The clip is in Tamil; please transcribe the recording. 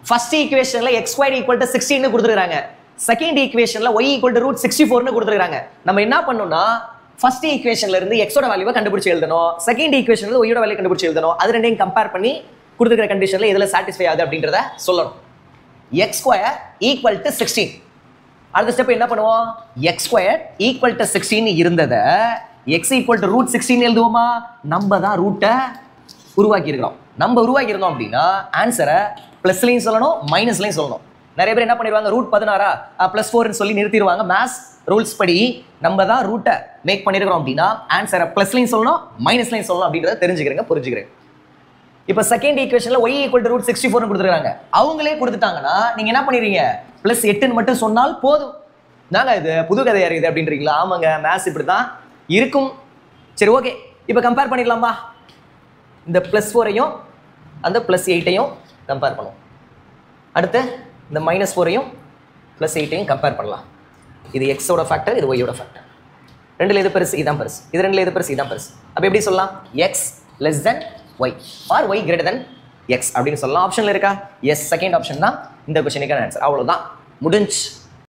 ஃபர்ஸ்ட் ஈக்குவேஷன்ல X square equal to sixteen கொடுத்துருக்காங்க செகண்ட் ஈக்குவேஷன்ல Y equal to root sixty ஃபோர்னு கொடுத்துருக்காங்க நம்ம என்ன பண்ணோம்னா ஃபர்ஸ்ட் ஈக்குவேஷன்ல இருந்து எக்ஸோட வேல்யூவை கண்டுபிடிச்சு எழுதணும் செகண்ட் ஈக்குவேஷன்ல இருந்து ஒய்யோட வேல்யூ கண்டுபிடிச்சு எழுதணும் அது ரெண்டையும் கம்பேர் பண்ணி கொடுத்துருக்கிற கண்டிஷன்ல எதுல சாட்டிஸ்ஃபை ஆகுது அப்படின்றத சொல்லணும் X square equal to sixteen அடுத்த ஸ்டெப் என்ன பண்ணுவோம் X square equal to sixteen இருந்ததை X equal to root sixteen எழுதுவோமா நம்ம தான் ரூட்டை உருவாக்கி இருக்கிறோம் நம்ம உருவாக்கி இருந்தோம் அப்படின்னா ஆன்சரை ப்ளஸ்லையும் சொல்லணும் மைனஸ்லையும் சொல்லணும் நிறைய பேர் என்ன பண்ணிடுவாங்க ரூட் பதினாறா ப்ளஸ் ஃபோர்னு சொல்லி நிறுத்திடுவாங்க மேத்ஸ் ரூல்ஸ் படி நம்ம தான் ரூட்டை மேக் பண்ணிருக்கிறோம் அப்படின்னா ஆன்சரை ப்ளஸ்லையும் சொல்லணும் மைனஸ்லையும் சொல்லணும் அப்படின்றத தெரிஞ்சுக்கிறேங்க புரிஞ்சுக்கிறேன் இப்போ செகண்ட் ஈக்குவேஷன்ல Y equal to root sixty ஃபோர்னு கொடுத்துருக்காங்க அவங்களே கொடுத்துட்டாங்கன்னா நீங்க என்ன பண்ணிடுறீங்க ப்ளஸ் எட்டுன்னு மட்டும் சொன்னால் போதும் நாங்க இது புது கதையா இருக்குது அப்படின்றீங்களா ஆமாங்க மேத்ஸ் இப்படி தான் இருக்கும் சரி ஓகே இப்போ கம்பேர் பண்ணிடலாமா இந்த ப்ளஸ் ஃபோரையும் அந்த ப்ளஸ் எயிட்டையும் கம்பேர் பண்ணுவோம் அடுத்து இந்த மைனஸ் ஃபோரையும் ப்ளஸ் எயிட்டையும் கம்பேர் பண்ணலாம் இது எக்ஸோட ஃபேக்டர் இது ஒய்யோட ஃபேக்டர் ரெண்டுல எது பெருசு இதான் பெருசு இது ரெண்டுல எது பெருசு இதான் பெருசு அப்போ எப்படி சொல்லலாம் X less than Y or Y greater than X அப்படின்னு சொல்லலாம் ஆப்ஷனில் இருக்கா எஸ் செகண்ட் ஆப்ஷன் தான் இந்த கொஸ்டினுக்கான ஆன்சர் அவ்வளோதான் முடிஞ்சு